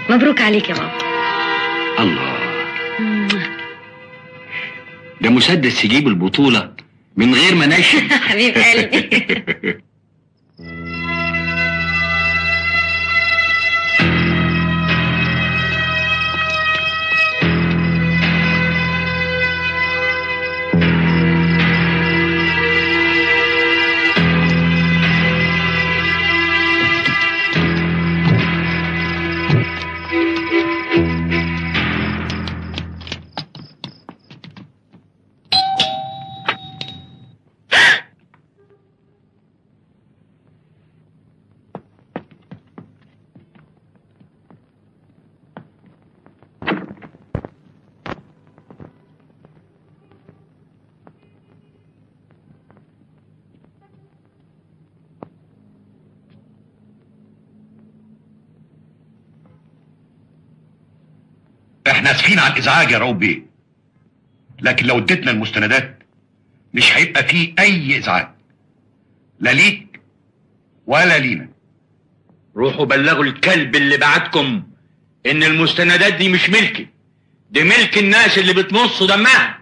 مبروك عليك يا بابا الله ده مسدس يجيب البطولة من غير ما نشن حبيب قلبي احنا اسفين على الازعاج يا رؤوف بيه لكن لو اديتنا المستندات مش هيبقى فيه اي ازعاج لا ليك ولا لينا روحوا بلغوا الكلب اللي بعتكم ان المستندات دي مش ملكي دي ملك الناس اللي بتمصوا دمها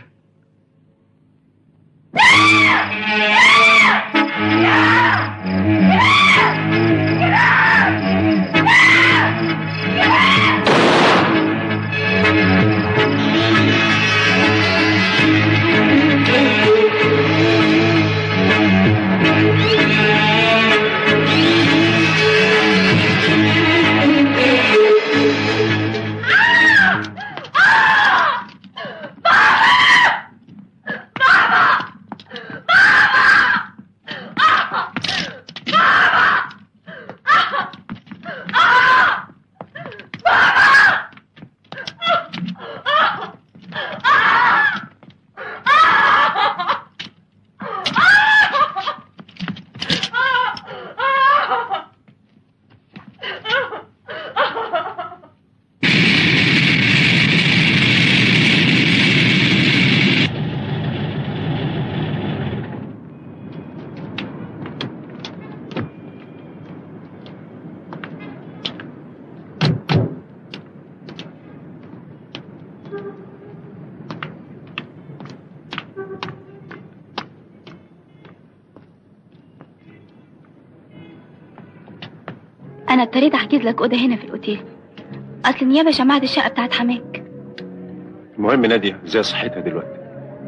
انا اضطريت احجز لك اوضه هنا في الاوتيل اصل النيابه شمعت الشقه بتاعت حماك المهم نادية ازاي صحتها دلوقتي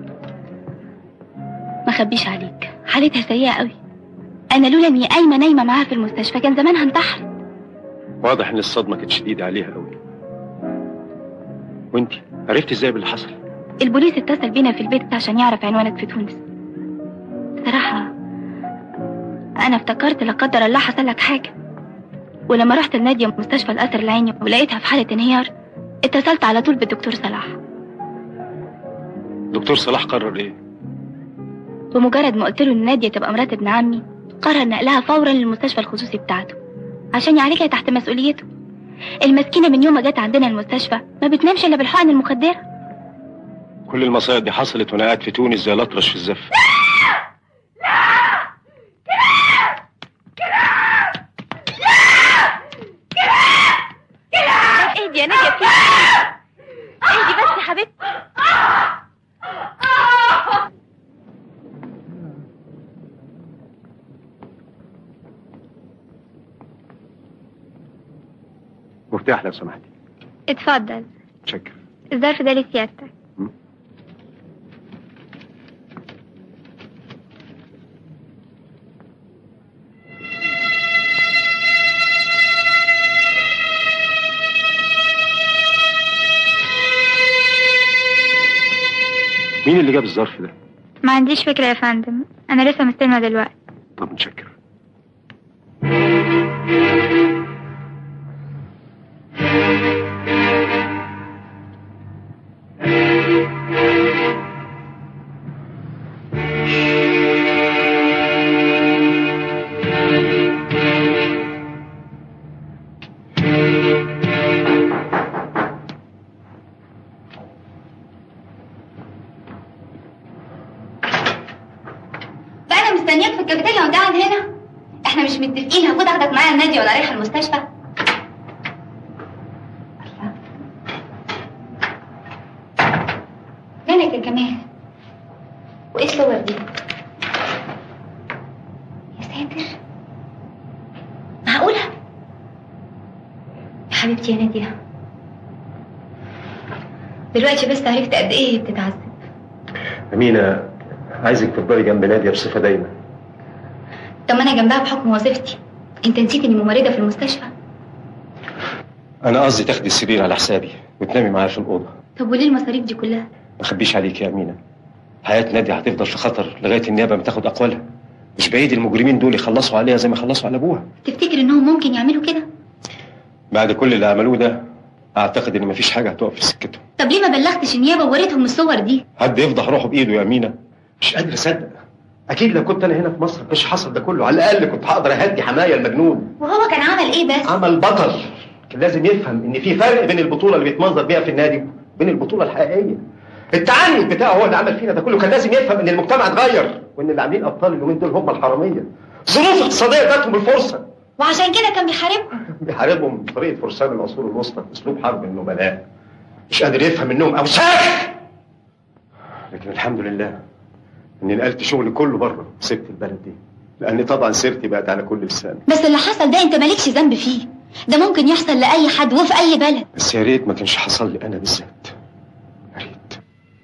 ما خبيش عليك حالتها سيئه قوي انا لولا اني قايمه نايمه معاها في المستشفى كان زمانها انتحرت واضح ان الصدمة كانت شديدة عليها قوي وانت عرفت ازاي باللي حصل البوليس اتصل بينا في البيت عشان يعرف عنوانك في تونس صراحة أنا افتكرت لا قدر الله حصل لك حاجة ولما رحت لنادية مستشفى القصر العيني ولقيتها في حالة انهيار اتصلت على طول بالدكتور صلاح دكتور صلاح قرر ايه بمجرد ما قلت له ان نادية تبقى مرات ابن عمي قرر نقلها فورا للمستشفى الخصوصي بتاعته عشان يعالجها تحت مسؤوليته المسكينة من يوم ما جت عندنا المستشفى ما بتنامش الا بالحقن المخدرة كل المصايب دي حصلت وانا قاعد في تونس زي الاطرش في الزفة اهدي يا نادية في اهدي بس يا حبيبتي مفتاح لو سمحتي اتفضل شكر الظرف ده لسيادتك مين اللي جاب الظرف ده ما عنديش فكرة يا فندم أنا لسه مستلمة دلوقتي طب متشكر بقى أنا مستنياك في الكافيتيريا وأنت قاعد هنا إحنا مش متفقين هاخد أخدك معايا النادي ولا رايحة المستشفى مالك يا جمال وايه الصور دي يا ساتر معقولة يا حبيبتي يا نادية دلوقتي بس عرفت قد ايه هي بتتعذب أمينة عايزك تفضلي جنب نادية بصفة دايمة طب ما انا جنبها بحكم وظيفتي انت نسيت اني ممرضة في المستشفى أنا قصدي تاخدي السرير على حسابي وتنامي معايا في الأوضة طب وليه المصاريف دي كلها ما اخبيش عليك يا أمينة حياة نادية هتفضل في خطر لغاية النيابة ما تاخد أقوالها مش بعيد المجرمين دول يخلصوا عليها زي ما خلصوا على أبوها تفتكر انهم ممكن يعملوا كده بعد كل اللي عملوه ده أعتقد إن مفيش حاجة هتقف في سكتهم طب ليه ما بلغتش النيابة ووريتهم الصور دي حد يفضح روحه بإيده يا أمينة مش قادر أصدق أكيد لو كنت أنا هنا في مصر مش حصل ده كله على الأقل كنت هقدر أهدي حماية المجنون وهو كان عمل ايه بس عمل بطل كان لازم يفهم ان في فرق بين البطوله اللي بيتمنظر بيها في النادي وبين البطوله الحقيقيه التعنت بتاعه هو اللي عمل فينا ده كله كان لازم يفهم ان المجتمع اتغير وان اللي عاملين ابطال اليومين دول هم الحراميه ظروف اقتصاديه ادتهم الفرصه وعشان كده كان بيحاربهم بيحاربهم بطريقه فرسان العصور الوسطى اسلوب حرب النبلاء مش قادر يفهم انهم اوساخ لكن الحمد لله اني نقلت شغلي كله بره سبت البلد دي لان طبعا سيرتي بقت على كل لسان بس اللي حصل ده انت مالكش ذنب فيه ده ممكن يحصل لأي حد وفي أي بلد بس يا ريت ما كانش حصل لي انا بالذات يا ريت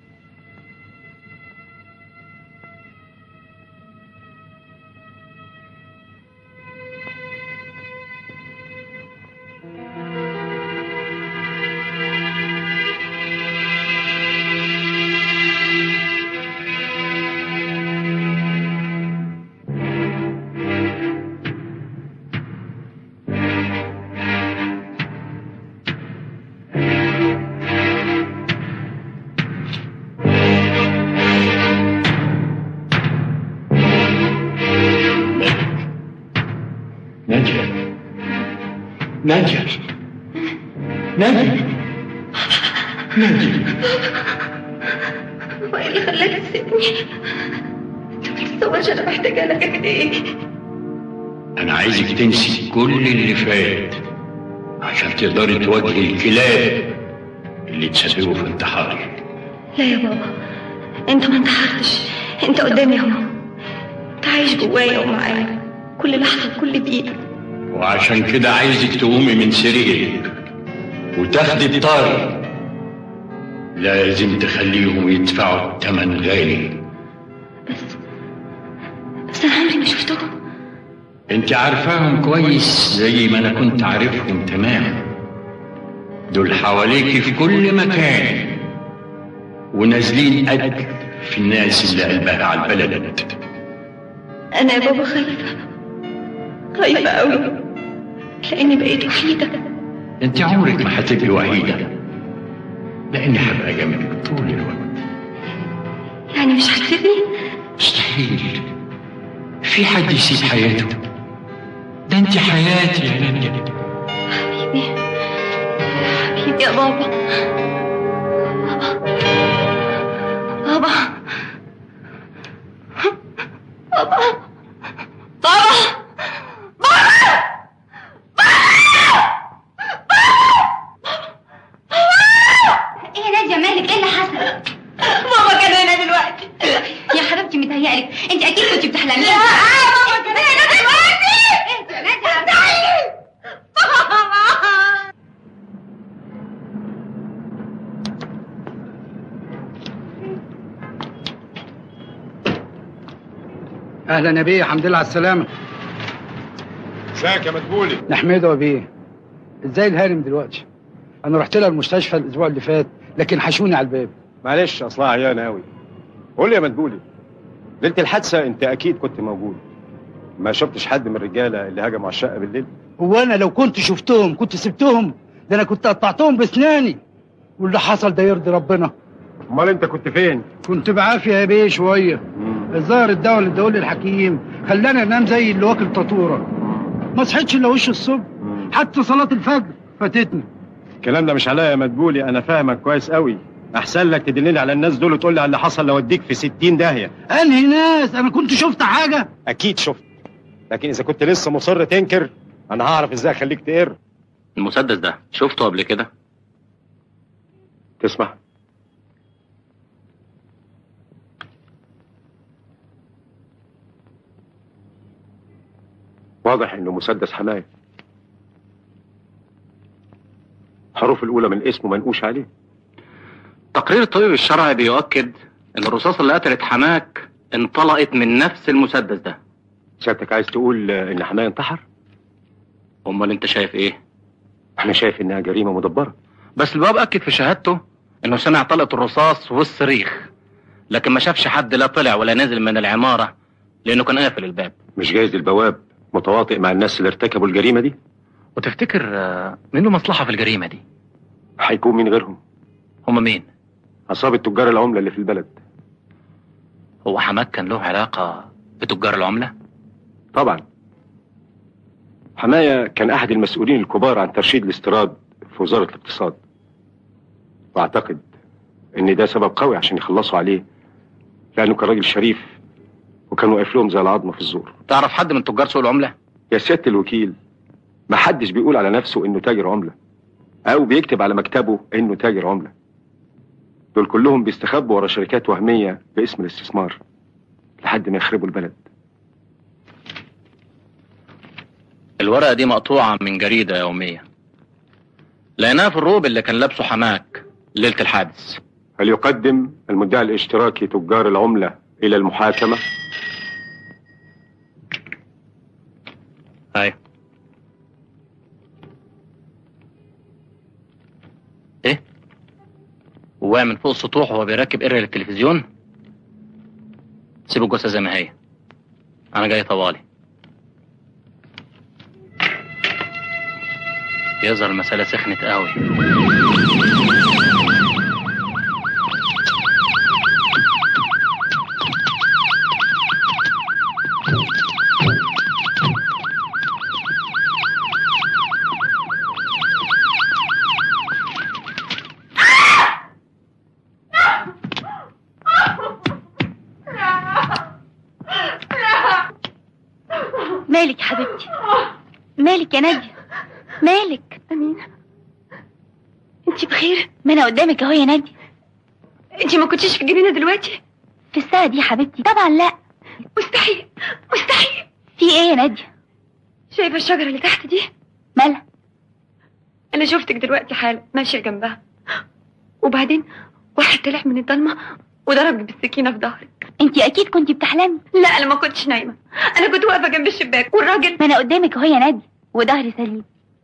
نادية نادية نادية نادية وايه اللي خلاك تسيبني انت ما تتصورش انا محتاجه لك قد ايه أنا عايزك تنسي كل اللي فات عشان تقدري تواجهي الكلاب اللي تسببوا في انتحاري لا يا بابا انت ما انتحرتش انت قدامي اهو انت عايش جوايا ومعايا كل لحظة كل دقيقة وعشان كده عايزك تقومي من سريرك وتاخدي الطار لازم تخليهم يدفعوا الثمن غالي بس انا عمري ما شفتهم انت عارفاهم كويس زي ما انا كنت عارفهم تمام دول حواليكي في كل مكان ونازلين قد في الناس اللي قلبها على البلد انا يا بابا خايفة خايفة قوي لاني بقيت وحيدة انت عمرك ما هتبقي وحيدة لاني هبقى جنبك طول الوقت يعني مش هتسيبني مستحيل في حد يسيب حياته ده انت حياتي يا نادية حبيبي حبيبي يا بابا بابا بابا بابا ايه يا نادية مالك ايه اللي حصل بابا كان هنا دلوقتي يا حبيبتي متهيألك انت اكيد كنت بتحلمي لا بابا كان هنا دلوقتي يا نادية اهلا يا بيه الحمد لله على السلامه ازيك يا مدبولي نحمده يا بيه ازاي الهانم دلوقتي انا رحت لها المستشفى الاسبوع اللي فات لكن حشوني على الباب معلش اصلها عيانه قوي قول لي يا مدبولي ليله الحادثه انت اكيد كنت موجود ما شفتش حد من الرجاله اللي هجموا على الشقه بالليل هو انا لو كنت شفتهم كنت سبتهم ده انا كنت قطعتهم باسناني واللي حصل ده يرضي ربنا امال انت كنت فين كنت بعافيه يا بيه شويه الظاهر الدواء اللي اداهولي الحكيم خلاني انام زي اللي واكل طاطوره ما صحيتش الا وش الصبح حتى صلاه الفجر فاتتني الكلام ده مش عليا يا مدبولي انا فاهمك كويس قوي احسن لك تدلني على الناس دول وتقول لي على اللي حصل لو اديك في 60 داهيه انهي ناس انا كنت شفت حاجه اكيد شفت لكن اذا كنت لسه مصر تنكر انا هعرف ازاي اخليك تقر المسدس ده شفته قبل كده تسمع واضح انه مسدس حماية الحروف الاولى من اسمه منقوش عليه تقرير الطبيب الشرعي بيؤكد ان الرصاصة اللي قتلت حماك انطلقت من نفس المسدس ده سيادتك عايز تقول آه، ان حماية انتحر امال انت شايف ايه انا شايف انها جريمة مدبرة بس الباب اكد في شهادته انه سمع طلقة الرصاص والصريخ لكن ما شافش حد لا طلع ولا نزل من العمارة لانه كان قافل الباب مش جايز البواب متواطئ مع الناس اللي ارتكبوا الجريمة دي وتفتكر آه، مين له مصلحة في الجريمة دي هيكون مين غيرهم هما مين عصابة تجار العملة اللي في البلد هو حماك كان له علاقة بتجار العملة طبعا حماية كان أحد المسؤولين الكبار عن ترشيد الاستيراد في وزارة الاقتصاد وأعتقد إن ده سبب قوي عشان يخلصوا عليه لأنه كان راجل شريف وكان واقف لهم زي العظمة في الزور تعرف حد من تجار سوق العملة يا سيادة الوكيل ما حدش بيقول على نفسه إنه تاجر عملة أو بيكتب على مكتبه إنه تاجر عملة دول كلهم بيستخبوا ورا شركات وهمية باسم الاستثمار لحد ما يخربوا البلد الورقة دي مقطوعة من جريدة يومية لقيناها في الروب اللي كان لابسه حماك ليلة الحادث هل يقدم المدعي الاشتراكي تجار العملة إلى المحاكمة؟ ايوه ايه وقع من فوق السطوح وهو بيركب قرية للتلفزيون سيبوا الجثة زي ما هي انا جاي طوالي يظهر المسألة سخنت قوي مالك يا حبيبتي مالك يا نادية مالك أمينة أنت بخير؟ ما انا قدامك اهو يا نادية أنت ما كنتيش في الجنينة دلوقتي؟ في الساعة دي يا حبيبتي طبعا لا مستحيل مستحيل في ايه يا نادية شايفة الشجرة اللي تحت دي؟ مالها أنا شفتك دلوقتي حالا ماشية جنبها وبعدين واحد طلع من الضلمة وضربك بالسكينة في ظهرك انت اكيد كنت بتحلمي لا أنا ما كنتش نايمة أنا كنت واقفة جنب الشباك والراجل ما انا قدامك اهو يا نادية وظهري سليم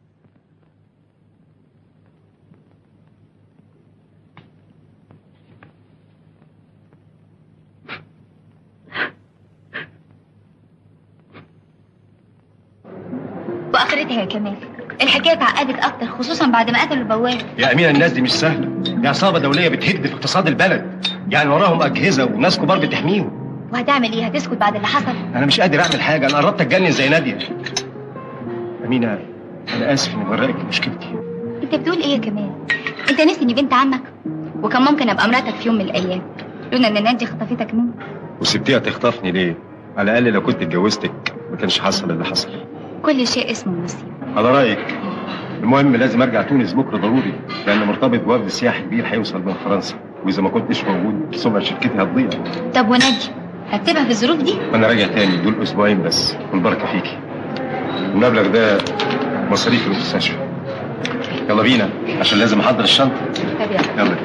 واخرتها يا كمال الحكايه اتعقدت اكتر خصوصا بعد ما قتلوا البواب يا أمينة الناس دي مش سهلة دي عصابة دولية بتهد في اقتصاد البلد يعني وراهم أجهزة وناس كبار بتحميهم وهتعمل ايه هتسكت بعد اللي حصل أنا مش قادر أعمل حاجة أنا قربت أتجنن زي نادية أمينة أنا آسف إني مغرقك في مشكلتي انت بتقول ايه يا كمال انت نسي اني بنت عمك وكان ممكن ابقى مراتك في يوم من الايام لولا ان نادي خطفتك مني وسبتيها تخطفني ليه؟ على الأقل لو كنت اتجوزتك ما كانش حصل اللي حصل كل شيء اسمه نصيب على رأيك المهم لازم أرجع تونس بكرة ضروري لأن مرتبط بوفد سياحي كبير هيوصل من فرنسا وإذا ما كنتش موجود سمعة شركتي هتضيع طب ونادي هتسيبها في الظروف دي أنا راجع تاني دول أسبوعين بس والبركة فيكي المبلغ ده مصاريف المستشفى يلا بينا عشان لازم أحضر الشنطة طب يلا يلا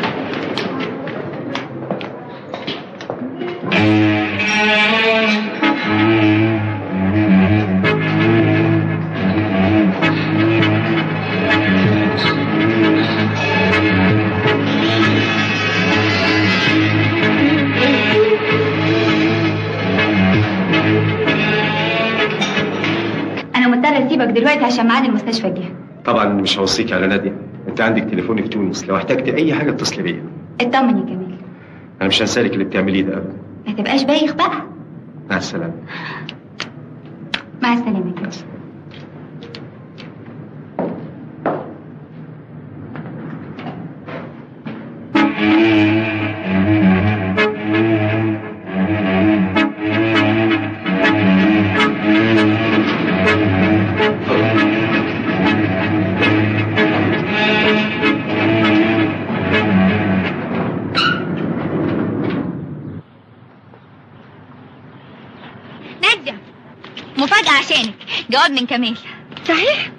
انا مضطره اسيبك دلوقتي عشان ميعاد المستشفى جه طبعا مش هوصيكي على نادية أنت عندك تليفوني في تونس لو احتجت أي حاجة اتصلي بيا اطمن يا جميل أنا مش هنسالك اللي بتعمليه ده أبدا ما تبقاش بايخ بقى مع السلامة مع السلامه يا جميل نادية مفاجأة عشانك جواب من كمال صحيح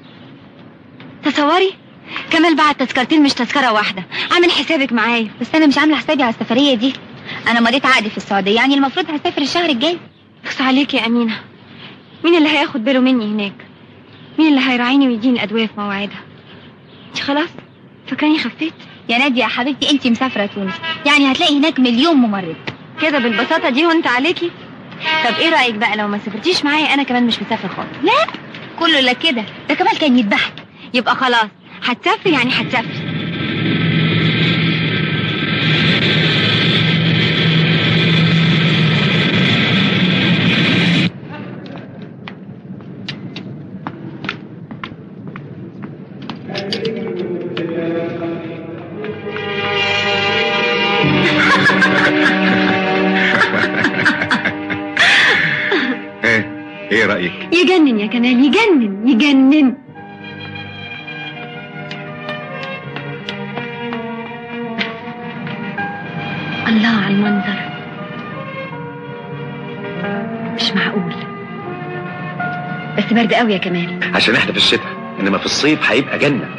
تصوري كمال بعت تذكرتين مش تذكرة واحدة عامل حسابك معايا بس انا مش عامله حسابي على السفريه دي انا مضيت عقدي في السعوديه يعني المفروض هسافر الشهر الجاي بس عليك يا أمينة مين اللي هياخد باله مني هناك مين اللي هيراعيني ويديني الأدوية في مواعيدها انت خلاص فاكراني خفيت يا ناديه يا حبيبتي انت مسافره تونس يعني هتلاقي هناك مليون ممرض كده بالبساطة دي وانت عليكي طب ايه رأيك بقى لو ما سافرتيش معايا انا كمان مش مسافرة خالص لا كله لا كده ده كمال كان يذبحك يبقى خلاص هتسافري يعني هتسافري ايه ايه رايك يجنن يا كمال يجنن يجنن الله على المنظر مش معقول بس برد قوي يا كمال عشان احنا في الشتاء انما في الصيف هيبقى جنه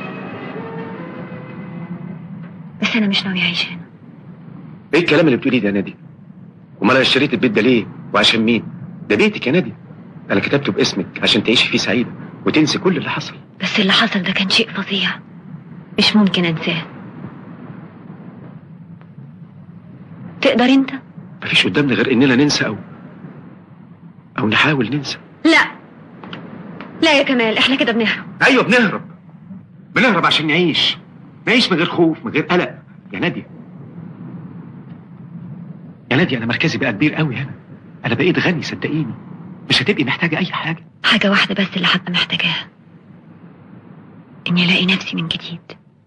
بس انا مش ناوي اعيش هنا ايه الكلام اللي بتقوليه ده يا نادي امال انا اشتريت البيت ده ليه وعشان مين ده بيتك يا نادي انا كتبته باسمك عشان تعيشي فيه سعيده وتنسي كل اللي حصل بس اللي حصل ده كان شيء فظيع مش ممكن انساه تقدر انت مفيش قدامنا غير اننا ننسى او او نحاول ننسى لا لا يا كمال احنا كده بنهرب ايوه بنهرب بنهرب عشان نعيش نعيش من غير خوف من غير قلق يا ناديه يا ناديه انا مركزي بقى كبير قوي هنا انا بقيت غني صدقيني مش هتبقي محتاجه اي حاجه حاجة واحدة بس اللي هبقى محتاجاها إني ألاقي نفسي من جديد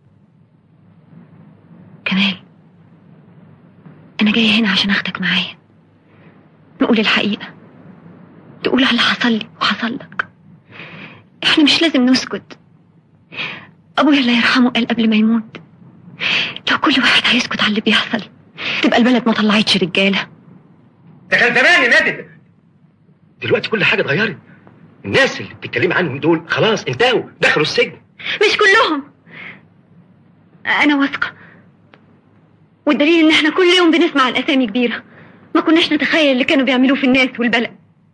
كمال أنا جاية هنا عشان أخدك معايا نقول الحقيقة تقول على اللي حصل لي وحصل لك إحنا مش لازم نسكت أبويا الله يرحمه قال قبل ما يموت لو كل واحد هيسكت على اللي بيحصل تبقى البلد ما طلعتش رجالة ده كان زمان يا ناديه دلوقتي كل حاجه اتغيرت الناس اللي بتتكلمي عنهم دول خلاص انتهوا دخلوا السجن مش كلهم انا واثقه والدليل ان احنا كل يوم بنسمع عن اسامي كبيره ما كناش نتخيل اللي كانوا بيعملوه في الناس والبلد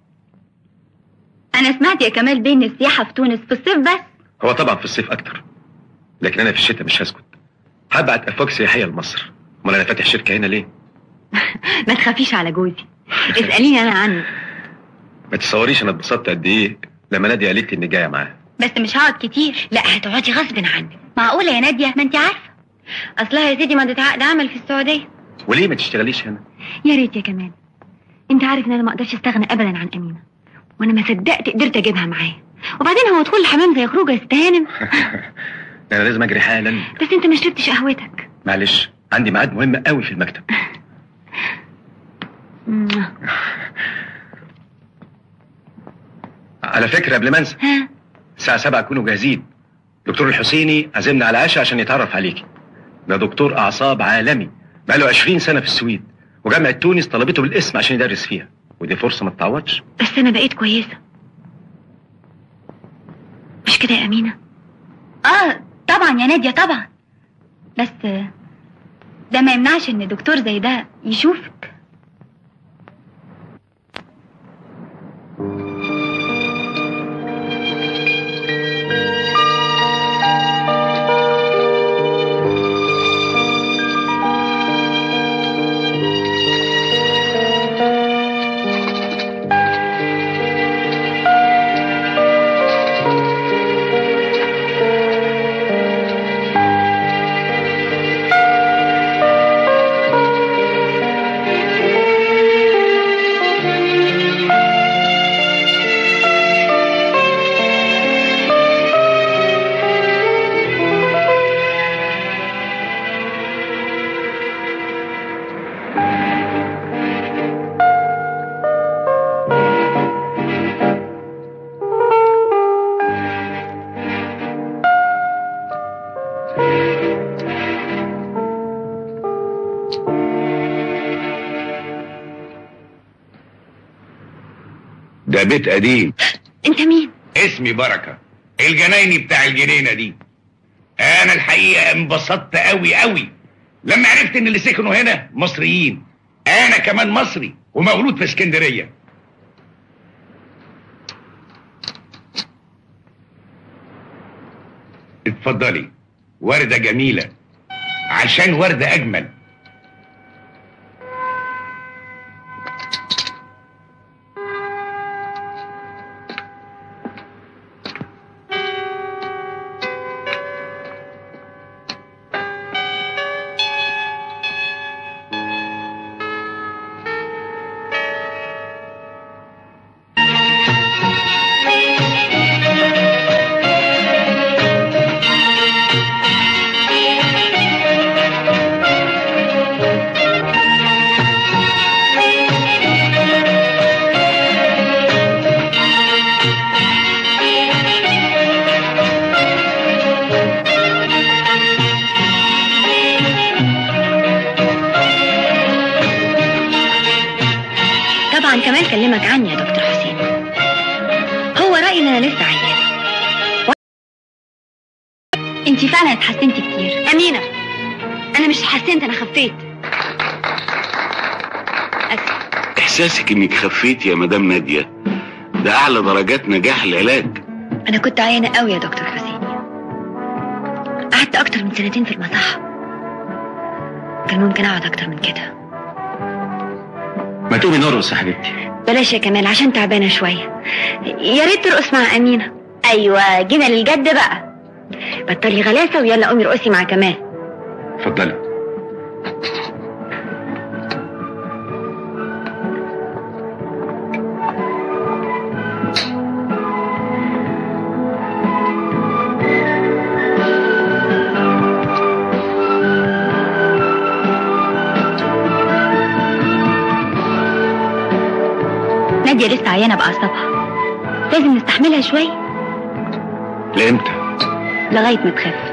انا سمعت يا كمال بين السياحه في تونس في الصيف بس هو طبعا في الصيف اكتر لكن انا في الشتاء مش هسكت هبعت افواج سياحيه لمصر امال انا فاتح شركه هنا ليه ما تخافيش على جوزي اساليني انا عنه ما تصوريش انا اتبسطت قد ايه لما ناديه قالت لي اني جايه معاها بس مش هقعد كتير لا هتقعدي غصب عنك معقوله يا ناديه ما انت عارفه اصلها يا سيدي ما عقد عمل في السعوديه وليه ما تشتغليش هنا يا ريت يا كمال انت عارف ان انا ما اقدرش استغنى ابدا عن امينه وانا ما صدقت قدرت اجيبها معايا وبعدين هو دخول الحمام زي خروجه يا ست هانم انا لازم اجري حالا بس انت ما شربتش قهوتك معلش عندي ميعاد مهم قوي في المكتب على فكره قبل ما انسى ها الساعه 7 كونوا جاهزين دكتور الحسيني عزمنا على عشاء عشان يتعرف عليكي ده دكتور اعصاب عالمي بقاله 20 سنه في السويد وجامعه تونس طلبته بالاسم عشان يدرس فيها ودي فرصه ما تتعوضش بس انا بقيت كويسه مش كده يا امينه اه طبعا يا ناديه طبعا بس آه، ده ما يمنعش ان دكتور زي ده يشوفك ده بيت قديم انت مين اسمي بركة الجنايني بتاع الجنينة دي انا الحقيقة انبسطت قوي قوي لما عرفت ان اللي سكنوا هنا مصريين انا كمان مصري ومولود في اسكندرية اتفضلي وردة جميلة عشان وردة اجمل طبعا كمال كلمك عني يا دكتور حسين هو رأيي ان انا لسه عيانة انت فعلا اتحسنتي كتير أمينة أنا مش حسنت أنا خفيت أسف احساسك انك خفيت يا مدام نادية ده اعلى درجات نجاح العلاج أنا كنت عيانة قوي يا دكتور حسين قعدت أكتر من سنتين في المصحة كان ممكن أقعد أكتر من كده ما تقومي نرقص يا حبيبتي بلاش يا كمال عشان تعبانة شوية يا ريت ترقص مع أمينة أيوة جينا للجد بقى بطلي غلاسة ويلا قومي رقصي مع كمال اتفضلي نادية لسه عيانة بأعصابها لازم نستحملها شوية لامتى لغاية ما تخف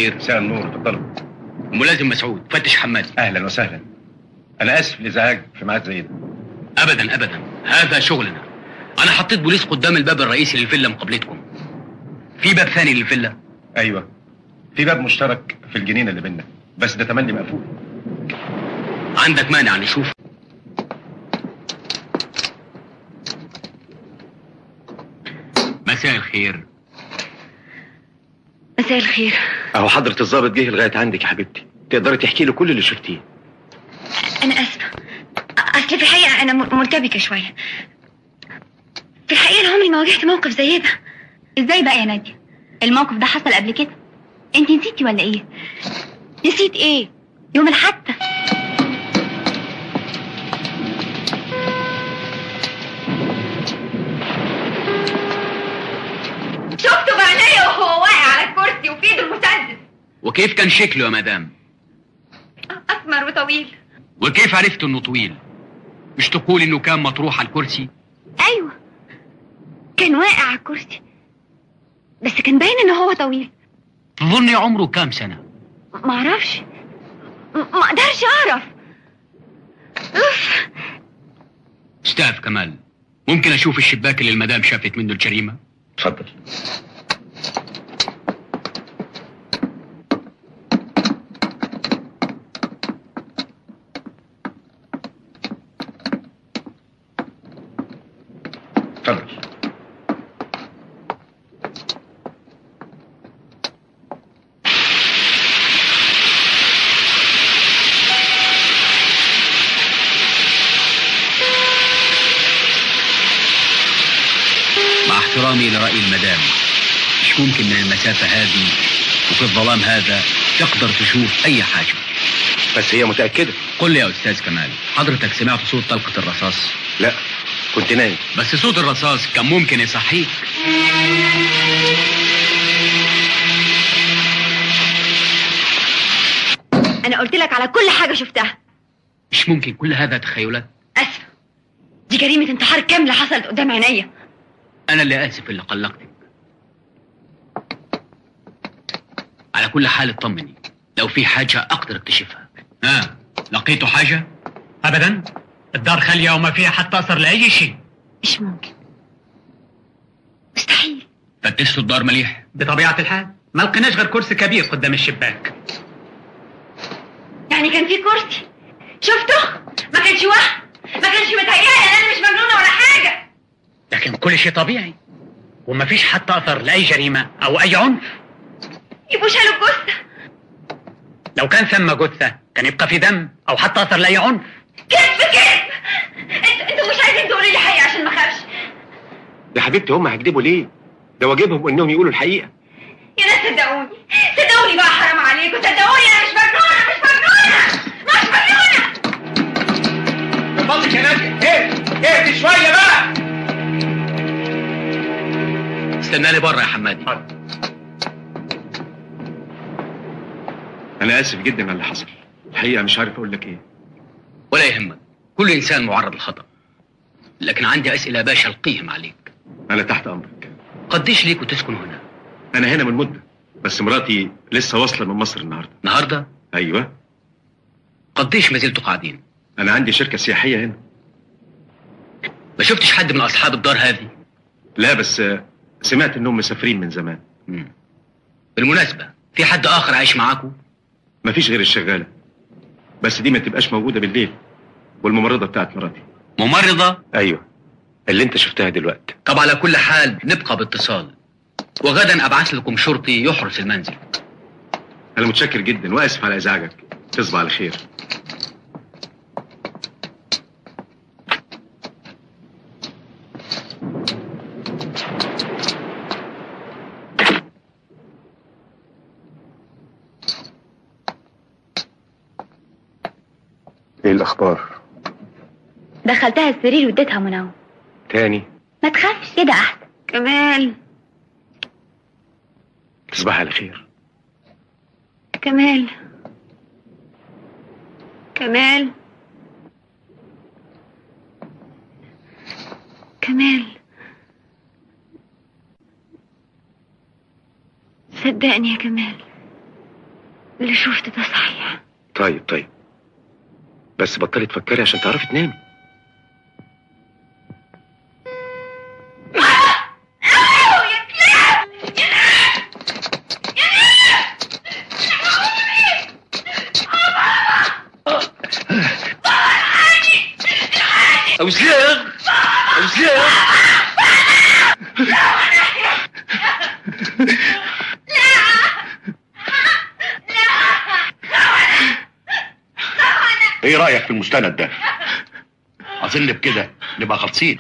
الخير مساء النور اتفضلوا ملازم مسعود فتش حمادي اهلا وسهلا انا اسف للازعاج في ميعاد زي ده ابدا ابدا هذا شغلنا انا حطيت بوليس قدام الباب الرئيسي للفيلا مقابلتكم في باب ثاني للفيلا ايوه في باب مشترك في الجنينه اللي بينا بس ده تملي مقفول عندك مانع نشوف مساء الخير مساء الخير اهو حضره الضابط جه لغايه عندك يا حبيبتي تقدري تحكي له كل اللي شفتيه انا اسفه اصل في الحقيقه انا م- مرتبكه شويه في الحقيقه انا عمري ما واجهت موقف زي ده ازاي بقى يا نادية الموقف ده حصل قبل كده انت نسيتي ولا ايه نسيت ايه يوم الحادثة شفته بعينيا وهو واقع على الكرسي وفي ايده المسدس وكيف كان شكله يا مدام اسمر وطويل وكيف عرفت انه طويل مش تقول انه كان مطروح على الكرسي ايوه كان واقع على الكرسي بس كان باين ان هو طويل تظني عمره كام سنه ما اعرفش م- ما اقدرش اعرف اوف استاذ كمال ممكن اشوف الشباك اللي المدام شافت منه الجريمه اتفضل اتفضل مع احترامي لراي المدام مش ممكن من المسافه هذه وفي الظلام هذا تقدر تشوف اي حاجه بس هي متاكده قل لي يا استاذ كمال حضرتك سمعت صوت طلقه الرصاص لا كنت نايم بس صوت الرصاص كان ممكن يصحيك انا قلت لك على كل حاجه شفتها مش ممكن كل هذا تخيلات اسفه دي جريمه انتحار كامله حصلت قدام عينيا انا اللي اسف اللي قلقتك على كل حال اطمني لو في حاجه اقدر اكتشفها ها لقيتوا حاجه ابدا الدار خاليه وما فيها حتى اثر لاي شيء مش ممكن مستحيل فتشتوا الدار مليح بطبيعه الحال ما لقيناش غير كرسي كبير قدام الشباك يعني كان في كرسي شفته ما كانش وهم ما كانش متهيألي انا مش مجنونه ولا حاجه لكن كل شيء طبيعي وما فيش حتى اثر لاي جريمه او اي عنف يبقوا شالوا الجثه لو كان ثم جثه كان يبقى في دم او حتى اثر لاي عنف كذب كذب انتوا انتوا مش عايزين تقولوا لي الحقيقه عشان ما اخافش يا حبيبتي هم هيكذبوا ليه ده واجبهم انهم يقولوا الحقيقه يا ناس صدقوني صدقوني بقى حرام عليكم صدقوني انا مش مجنونه مش مجنونه مش مجنونه فضلك يا نادية ايه ايه شوية بقى استناني بره يا حمادي انا اسف جدا على اللي حصل الحقيقه مش عارف اقول لك ايه ولا يهمك كل انسان معرض للخطا لكن عندي اسئله يا باشا القيهم عليك انا تحت امرك قديش ليك وتسكن هنا انا هنا من مده بس مراتي لسه واصله من مصر النهارده النهارده ايوه قديش ما زلتوا قاعدين انا عندي شركه سياحيه هنا ما شفتش حد من اصحاب الدار هذه لا بس آه، سمعت انهم مسافرين من زمان مم. بالمناسبه في حد اخر عايش معاكم مفيش غير الشغاله بس دي ما تبقاش موجوده بالليل والممرضه بتاعت مراتي ممرضه ايوه اللي انت شفتها دلوقتي طب على كل حال نبقى باتصال وغدا ابعث لكم شرطي يحرس المنزل انا متشكر جدا واسف على ازعاجك تصبح على خير ايه الاخبار دخلتها السرير واديتها منوم تاني ما تخافش كده احسن كمال تصبح على خير كمال كمال كمال صدقني يا كمال اللي شفته ده صحيح طيب طيب بس بطلي تفكري عشان تعرفي تنامي اوزيع يا اخي اوزيع يا اخي ايه رايك في المستند ده اظن بكده نبقى خالصين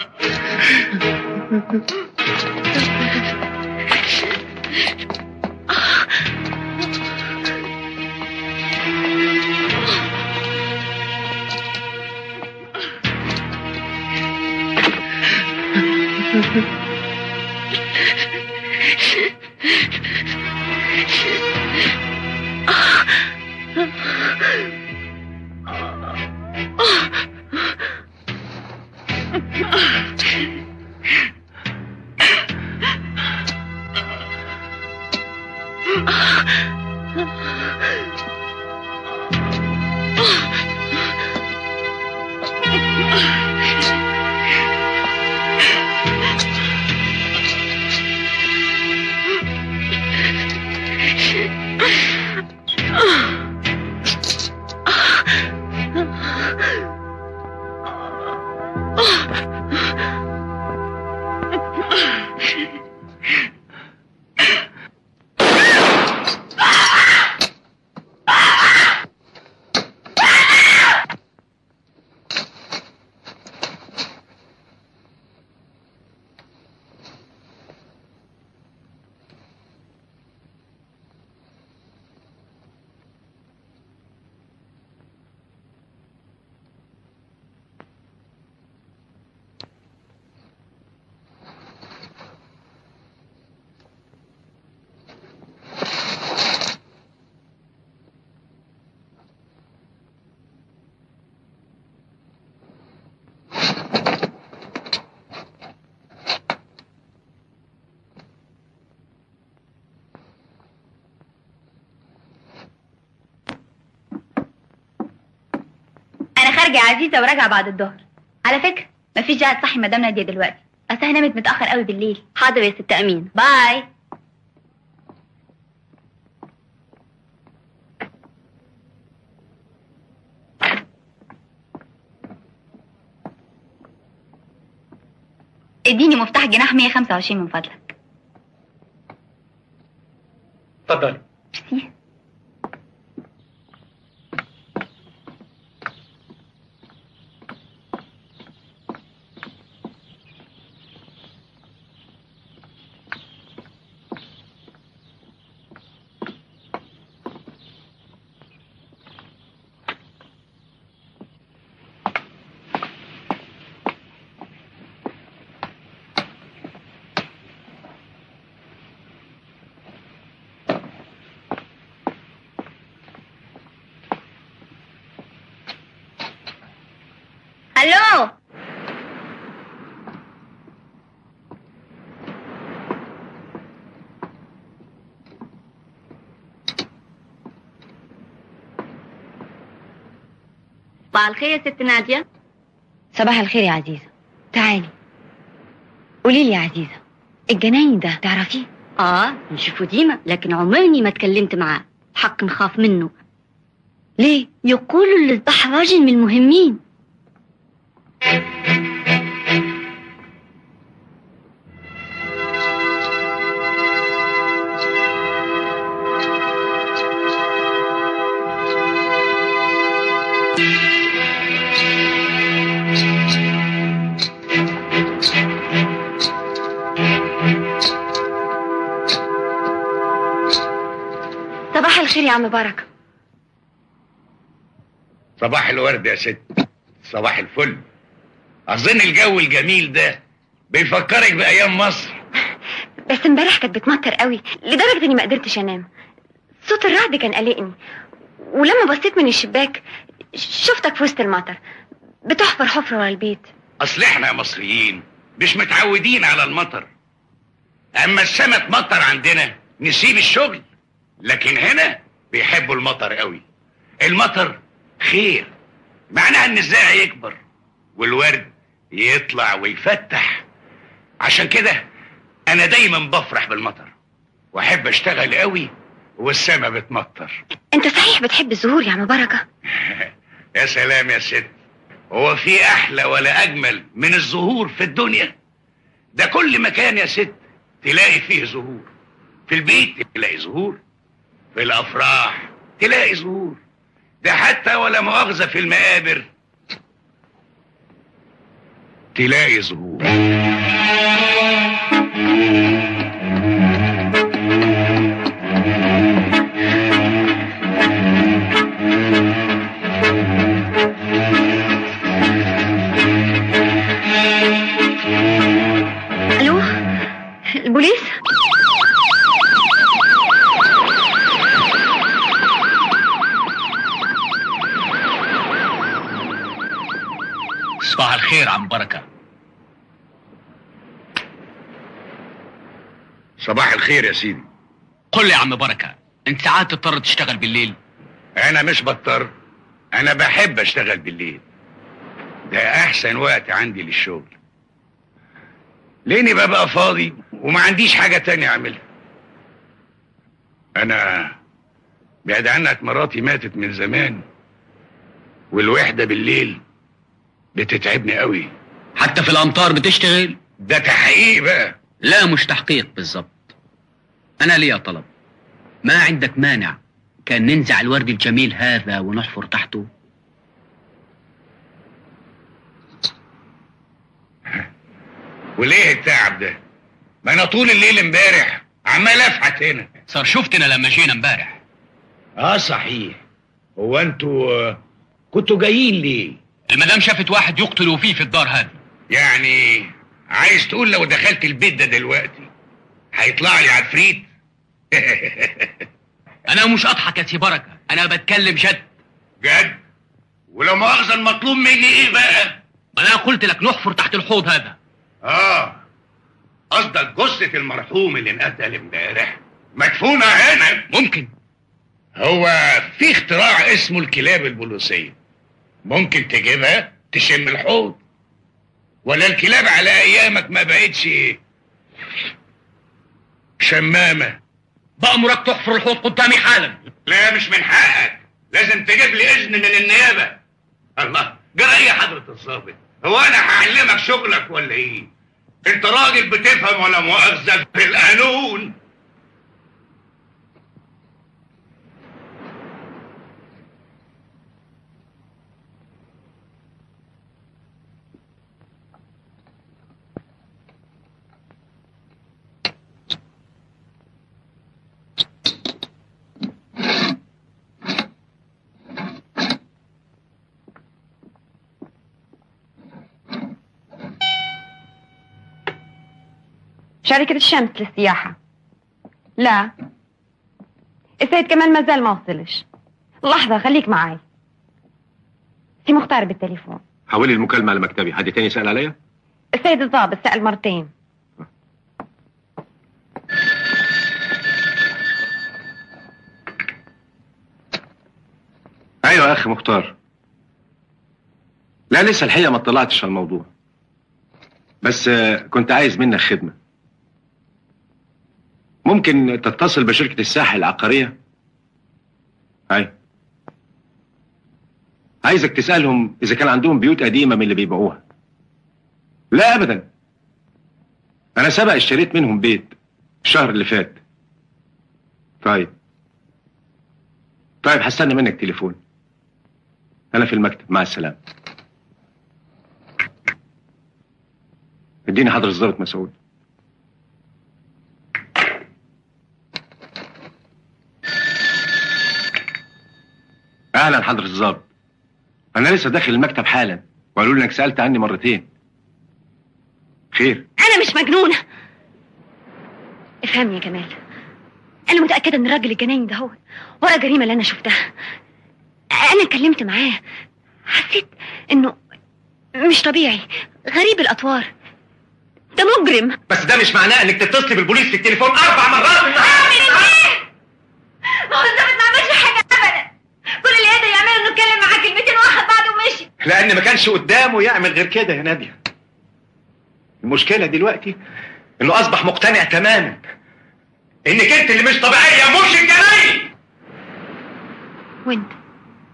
انا خارجه يا عزيزه وراجعه بعد الظهر على فكره مفيش داعي تصحي مدام ناديه دلوقتي اصلها نامت متاخر قوي بالليل حاضر يا ست امين باي اديني مفتاح جناح 125 من فضلك اتفضلي ميرسي. الو صباح الخير يا ست ناديه صباح الخير يا عزيزة تعالي قولي لي يا عزيزة الجناين ده تعرفيه اه نشوفه ديما لكن عمرني ما اتكلمت معاه حق نخاف منه ليه يقولوا اللي ذبح راجل من المهمين صباح الخير يا عم بركة صباح الورد يا ست صباح الفل اظن الجو الجميل ده بيفكرك بايام مصر بس امبارح كانت بتمطر قوي لدرجة اني ما قدرتش انام صوت الرعد كان قلقني ولما بصيت من الشباك شفتك في وسط المطر بتحفر حفرة ورا البيت اصل احنا يا مصريين مش متعودين على المطر اما السما تمطر عندنا نسيب الشغل لكن هنا بيحبوا المطر قوي المطر خير معناها ان الزرع يكبر والورد يطلع ويفتح عشان كده انا دايما بفرح بالمطر واحب اشتغل قوي والسما بتمطر انت صحيح بتحب الزهور يا عم بركة يا سلام يا ست هو في احلى ولا اجمل من الزهور في الدنيا ده كل مكان يا ست تلاقي فيه زهور في البيت تلاقي زهور في الافراح تلاقي زهور ده حتى ولا مؤاخذة في المقابر تلاقي زهور الو البوليس صباح الخير عم بركة صباح الخير يا سيدي قل لي يا عم بركة انت ساعات تضطر تشتغل بالليل انا مش بضطر انا بحب اشتغل بالليل ده احسن وقت عندي للشغل لاني ببقى فاضي وما عنديش حاجة تانية اعملها انا بعد عنك مراتي ماتت من زمان والوحدة بالليل بتتعبني قوي حتى في الامطار بتشتغل ده تحقيق بقى لا مش تحقيق بالظبط انا ليا طلب ما عندك مانع كان ننزع الورد الجميل هذا ونحفر تحته وليه التعب ده ما انا طول الليل امبارح عمال افحت هنا صار شفتنا لما جينا امبارح اه صحيح هو انتوا آه، كنتوا جايين ليه المدام شافت واحد يقتلوا فيه في الدار هذه يعني عايز تقول لو دخلت البيت ده دلوقتي هيطلع لي عفريت انا مش اضحك يا سي بركة انا بتكلم جد جد ولو مؤاخذة المطلوب مني ايه بقى ما انا قلت لك نحفر تحت الحوض هذا اه قصدك جثة المرحوم اللي انقتل امبارح مدفونة هنا ممكن هو في اختراع اسمه الكلاب البوليسية ممكن تجيبها تشم الحوض ولا الكلاب على ايامك ما بقتش شمامة بأمرك تحفر الحوض قدامي حالا لا مش من حقك لازم تجيب لي اذن من النيابة الله جرى ايه يا حضرة الضابط هو انا هعلمك شغلك ولا ايه انت راجل بتفهم ولا مؤاخذة في القانون شركة الشمس للسياحة لا السيد كمال ما زال ما وصلش لحظة خليك معاي في مختار بالتليفون حولي المكالمة على مكتبي حد تاني سأل عليا السيد الضابط سأل مرتين ايوه يا اخي مختار لا لسه الحقيقة ما اطلعتش على الموضوع بس آه، كنت عايز منك خدمة ممكن تتصل بشركة الساحل العقارية ايوه عايزك تسألهم إذا كان عندهم بيوت قديمة من اللي بيبيعوها لا أبدا أنا سبق اشتريت منهم بيت الشهر اللي فات طيب طيب هستنى منك تليفون أنا في المكتب مع السلامة اديني حضر الضابط مسعود اهلا حضرة الضابط انا لسه داخل المكتب حالا وقالوا لي انك سالت عني مرتين خير أنا مش مجنونة افهمني يا كمال أنا متأكدة إن الراجل الجناين ده هو ورا الجريمة اللي أنا شفتها أنا اتكلمت معاه حسيت إنه مش طبيعي غريب الأطوار ده مجرم بس ده مش معناه انك تتصلي بالبوليس في التليفون اربع مرات أعمل إيه؟ ما هو الظابط ما عملش حاجة اتكلم معاه كلمتين واخد بعضه ومشي لان ما كانش قدامه يعمل غير كده يا ناديه المشكله دلوقتي انه اصبح مقتنع تماما انك انت اللي مش طبيعيه مش الجناين وانت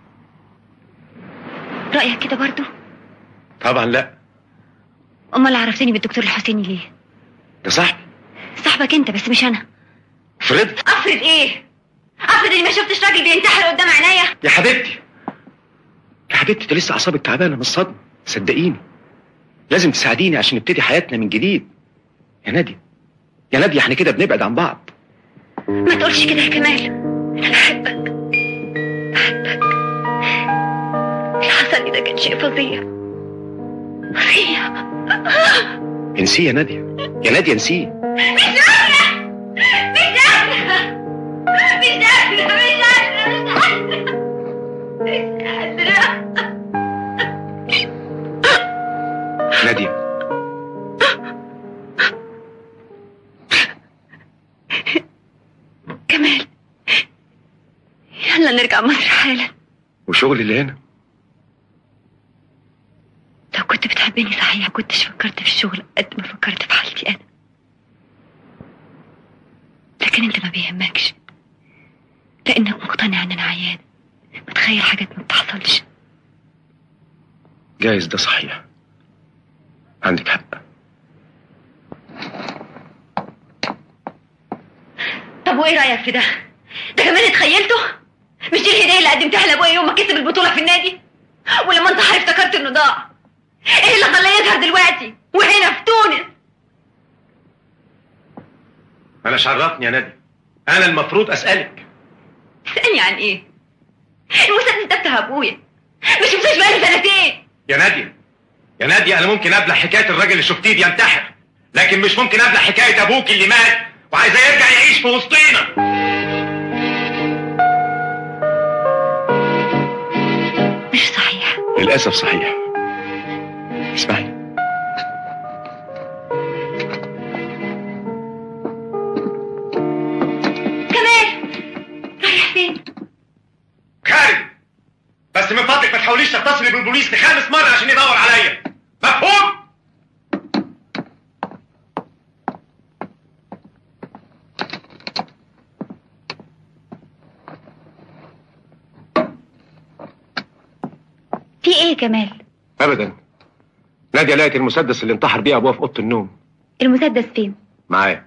رأيك كده برضو طبعا لا امال عرفتني بالدكتور الحسيني ليه ده صاحبي صاحبك انت بس مش انا فريد افرض ايه افرض اني ما شفتش راجل بينتحر قدام عينيا يا حبيبتي يا حبيبتي ده لسه اعصابك تعبانه من الصدمه صدقيني لازم تساعديني عشان نبتدي حياتنا من جديد يا ناديه يا ناديه احنا كده بنبعد عن بعض ما تقولش كده يا كمال انا بحبك بحبك اللي حصل لي ده كان شيء فظيع فظيع انسيه يا ناديه يا ناديه انسيه مش قادرة مش قادرة مش قادرة مش قادرة مش قادرة ناديه كمال يلا نرجع مصر حالا وشغل اللي هنا لو كنت بتحبني صحيح ما كنتش فكرت في الشغل قد ما فكرت في حالتي انا لكن انت ما بيهمكش لانك مقتنع ان انا عيان متخيل حاجات ما بتحصلش جايز ده صحيح عندك حق طب وايه رايك في ده ده كمان اتخيلته مش دي الهديه اللي قدمتها لابويا يوم ما كسب البطوله في النادي ولما انتحر افتكرت انه ضاع ايه اللي خلاه يظهر دلوقتي وهنا في تونس انا شرفني يا ناديه انا المفروض اسالك اسالني عن ايه المسدس ده بتاع ابويا مش مستشفى بقالي سنتين يا ناديه يا ناديه انا ممكن ابلع حكايه الراجل اللي شفتيه بينتحر لكن مش ممكن ابلع حكايه ابوك اللي مات وعايزاه يرجع يعيش في وسطينا مش صحيح للاسف صحيح اسمعي كمال رايح فين خارج بس من فضلك ما تحاوليش تتصلي بالبوليس لخامس مره عشان يدور عليا مفهوم في ايه كمال ابدا ناديه لقت المسدس اللي انتحر بيه ابوها في اوضه النوم المسدس فين معايا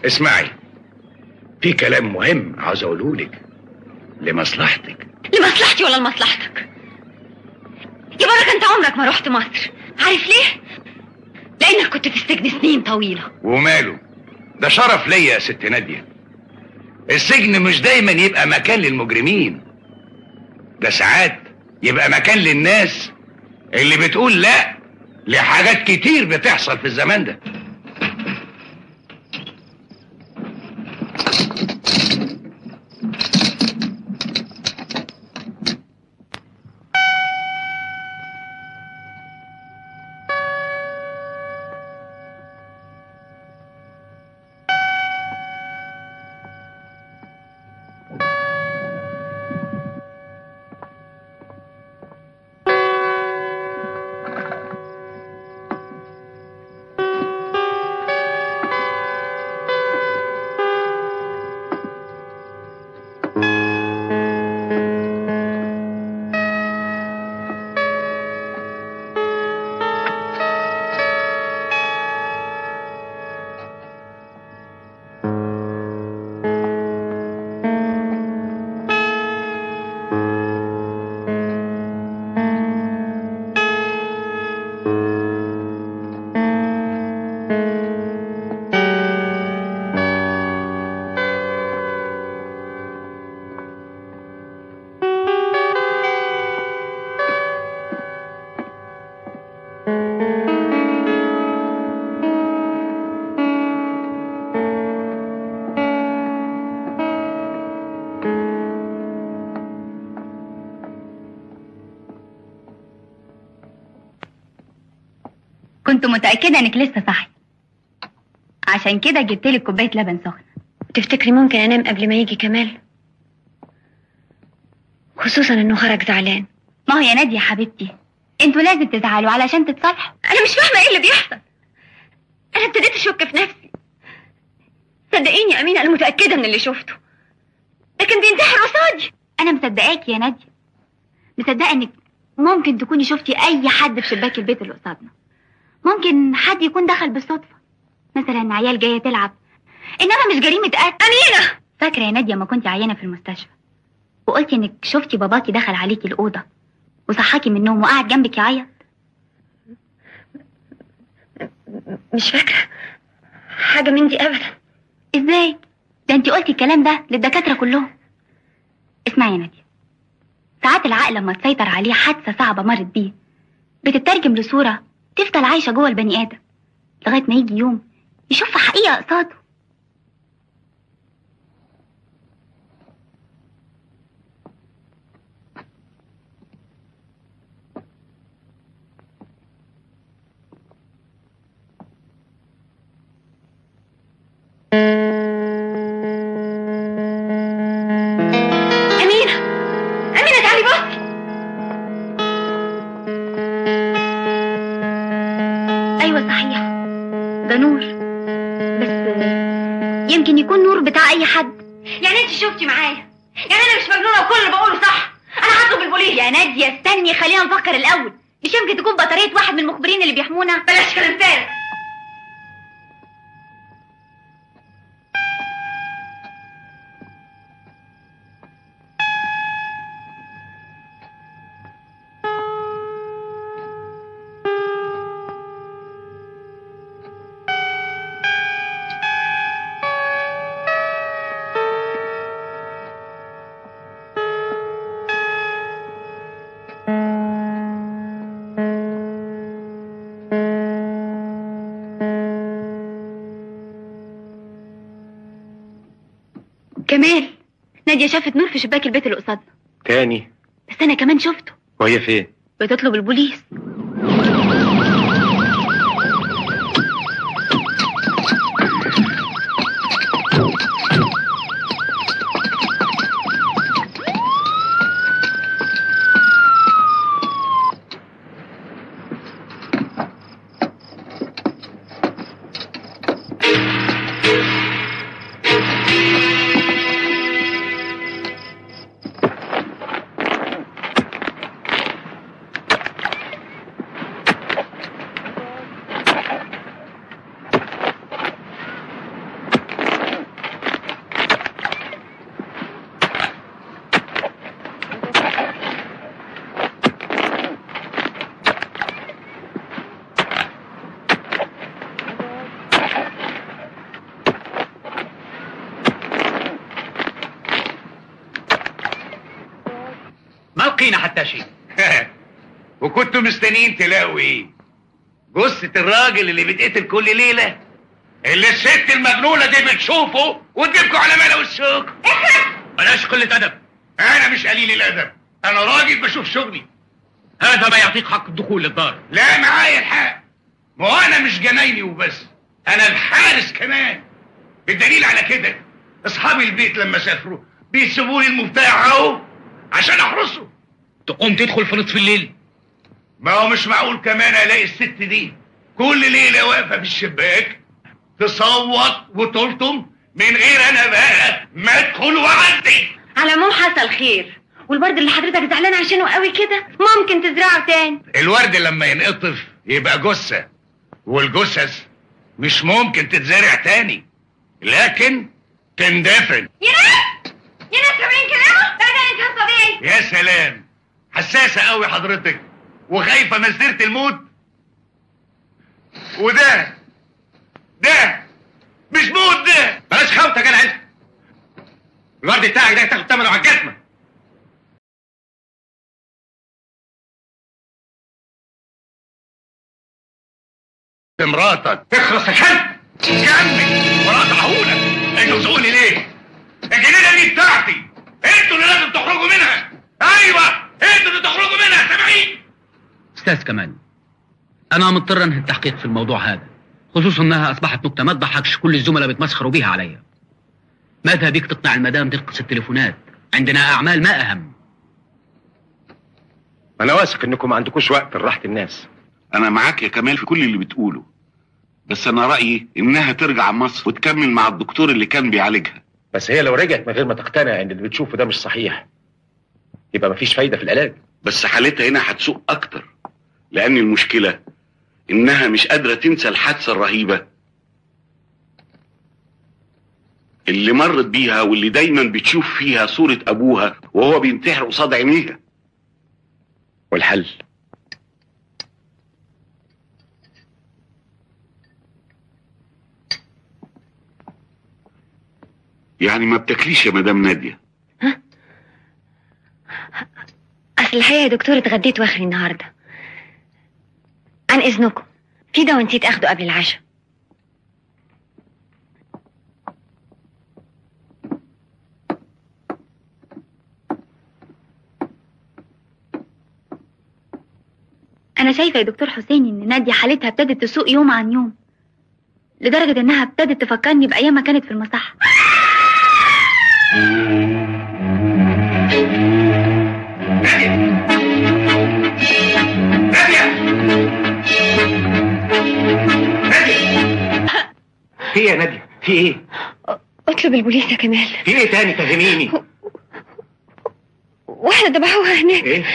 اسمعي في كلام مهم عاوز اقوله لك لمصلحتك لمصلحتي ولا لمصلحتك يا بركة انت عمرك ما رحت مصر عارف ليه لانك كنت في السجن سنين طويلة وماله ده شرف ليا يا ست نادية السجن مش دايما يبقى مكان للمجرمين ده ساعات يبقى مكان للناس اللي بتقول لا لحاجات كتير بتحصل في الزمان ده كنت متأكدة انك لسه صاحي عشان كده جبت لك كوباية لبن سخن تفتكري ممكن انام قبل ما يجي كمال خصوصا انه خرج زعلان ما هو يا نادية حبيبتي انتوا لازم تزعلوا علشان تتصالحوا انا مش فاهمه ايه اللي بيحصل انا ابتديت اشك في نفسي صدقيني يا امينه انا متاكده من اللي شفته لكن بينتحر قصادي انا مصدقاكي يا نادية مصدقة انك ممكن تكوني شفتي اي حد في شباك البيت اللي قصادنا ممكن حد يكون دخل بالصدفة مثلا عيال جاية تلعب انما مش جريمة قتل امينه فاكرة يا نادية ما كنت عيانة في المستشفى وقلتي انك شفتي باباكي دخل عليكي الأوضة وصحاكي من النوم وقعد جنبك يعيط مش فاكره حاجه من دي ابدا ازاي ده انت قلتي الكلام ده للدكاترة كلهم اسمعي يا نادية ساعات العقل لما تسيطر عليه حادثة صعبة مرت بيه بتترجم لصورة تفضل عايشة جوه البني آدم لغاية ما يجي يوم يشوفها حقيقة قصاده امينه امينه تعالي بصي أيوة صحيح ده نور بس يمكن يكون نور بتاع أي حد يعني انت شفتي معايا يعني انا مش مجنونه وكل اللي بقوله صح انا هطلب البوليس يا نادية استني خلينا نفكر الأول مش يمكن تكون بطارية واحد من المخبرين اللي بيحمونا بلاش كلام فارغ كمال نادية شافت نور في شباك البيت اللي قصادنا تاني بس أنا كمان شفته وهي فين بتطلب البوليس لقينا حتى شيء وكنتوا مستنيين تلاقوا ايه جثة الراجل اللي بيتقتل كل ليلة اللي الست المجنونة دي بتشوفه وتجيبكوا على ملا والسوق بلاش قلة أدب انا مش قليل الادب انا راجل بشوف شغلي هذا ما يعطيك حق الدخول للدار لا معايا الحق ما هو انا مش جنايني وبس انا الحارس كمان بالدليل على كده اصحاب البيت لما سافروا بيسيبوا لي المفتاح اهو عشان احرسه تقوم تدخل في نصف الليل ما هو مش معقول كمان الاقي الست دي كل ليله واقفه في الشباك تصوت وتلطم من غير انا بقى ما ادخل واعدي على العموم حصل خير والورد اللي حضرتك زعلان عشانه قوي كده ممكن تزرعه تاني الورد لما ينقطف يبقى جثه والجثث مش ممكن تتزرع تاني لكن تندفن يا ناس يا ناس سامعين كلامه ده ده انسان طبيعي يا سلام حساسه قوي حضرتك وخايفه من سيره الموت وده ده مش موت ده بلاش خوت يا جدع انت الورد بتاعك ده تاخد ثمنه على الجزمه مراتك تخلص يا كلب كمل ولا اقطعهولك انتوا بتقولي ليه الجنينه دي بتاعتي انتوا اللي لازم تخرجوا منها ايوه انتوا اللي تخرجوا منها سامعين استاذ كمال انا مضطر انهي التحقيق في الموضوع هذا خصوصا انها اصبحت نكته ما تضحكش كل الزملاء بيتمسخروا بيها عليا ماذا بيك تقنع المدام تنقص التليفونات عندنا اعمال ما اهم انا واثق انكم ما عندكوش وقت لراحه الناس انا معاك يا كمال في كل اللي بتقوله بس انا رايي انها ترجع مصر وتكمل مع الدكتور اللي كان بيعالجها بس هي لو رجعت من غير ما تقتنع ان اللي بتشوفه ده مش صحيح يبقى مفيش فايده في العلاج بس حالتها هنا هتسوء اكتر لان المشكله انها مش قادره تنسى الحادثه الرهيبه اللي مرت بيها واللي دايما بتشوف فيها صوره ابوها وهو بينتحر قصاد عينيها والحل يعني ما بتاكليش يا مدام ناديه اصل الحقيقه يا دكتور اتغديت واخري النهارده عن اذنكم في دواء نسيت اخده قبل العشاء أنا شايفة يا دكتور حسين إن نادية حالتها ابتدت تسوء يوم عن يوم لدرجة إنها ابتدت تفكرني بأيام ما كانت في المصحة في ايه يا ناديه في ايه اطلب البوليس يا كمال في ايه تاني فهميني واحدة ذبحوها هناك ايه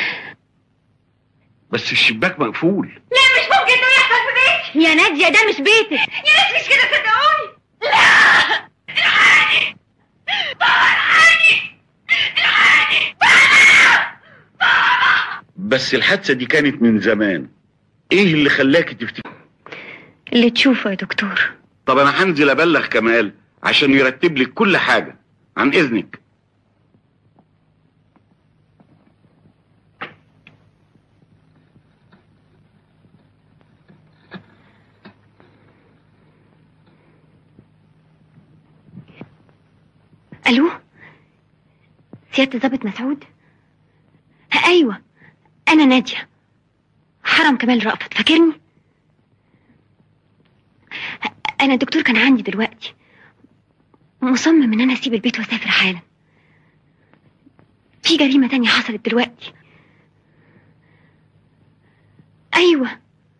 بس الشباك مقفول لا مش ممكن انه يحصل في بيتي يا نادية ده مش بيتك يا ناس مش كده صدقوني لا الحقني بابا الحقني الحقني بس الحادثه دي كانت من زمان ايه اللي خلاكي تفتكري اللي تشوفه يا دكتور طب انا هنزل ابلغ كمال عشان يرتب لك كل حاجه عن اذنك الو سيادة ضابط مسعود ها، ايوه انا نادية حرم كمال رأفت فاكرني ه- انا الدكتور كان عندي دلوقتي مصمم ان انا اسيب البيت واسافر حالا في جريمة تانية حصلت دلوقتي ايوه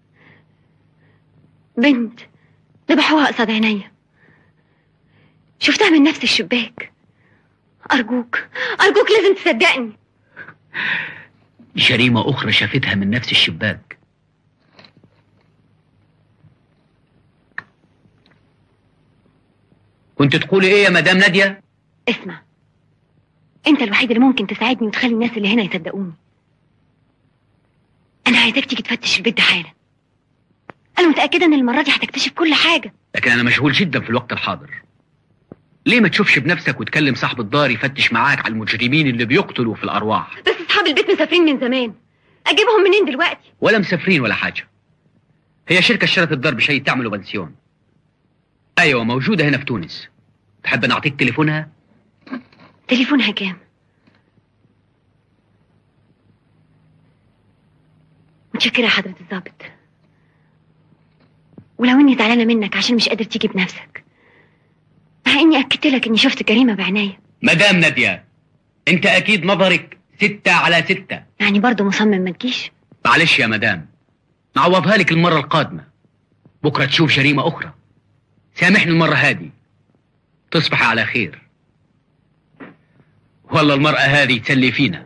بنت ذبحوها قصاد عينيا شفتها من نفس الشباك أرجوك أرجوك لازم تصدقني جريمة أخرى شافتها من نفس الشباك كنت تقولي إيه يا مدام نادية؟ اسمع أنت الوحيد اللي ممكن تساعدني وتخلي الناس اللي هنا يصدقوني أنا عايزاك تيجي تفتش البيت ده حالا أنا متأكدة إن المرة دي هتكتشف كل حاجة لكن أنا مشغول جدا في الوقت الحاضر ليه ما تشوفش بنفسك وتكلم صاحب الدار يفتش معاك على المجرمين اللي بيقتلوا في الارواح بس اصحاب البيت مسافرين من زمان اجيبهم منين دلوقتي ولا مسافرين ولا حاجه هي شركه اشترت الدار بشيء تعمله بنسيون ايوه موجوده هنا في تونس تحب نعطيك تليفونها تليفونها كام متشكرة يا حضرة الضابط ولو اني زعلانة منك عشان مش قادر تيجي بنفسك مع اني اكدت لك اني شفت جريمة بعناية مدام ناديه انت اكيد نظرك ستة على ستة يعني برضه مصمم ما تجيش معلش يا مدام نعوضها لك المرة القادمة بكرة تشوف جريمة أخرى سامحني المرة هذه تصبح على خير والله المرأة هذه تسلي فينا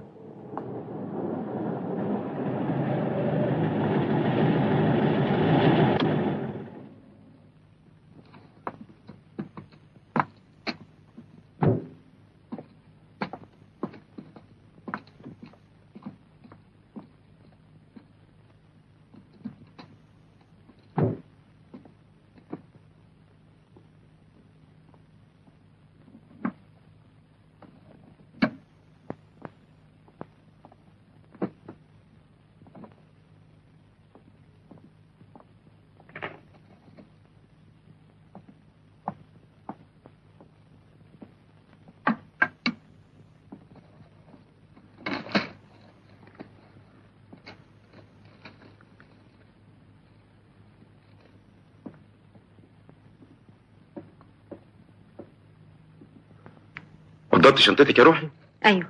وضبط شنطتك يا روحي ايوه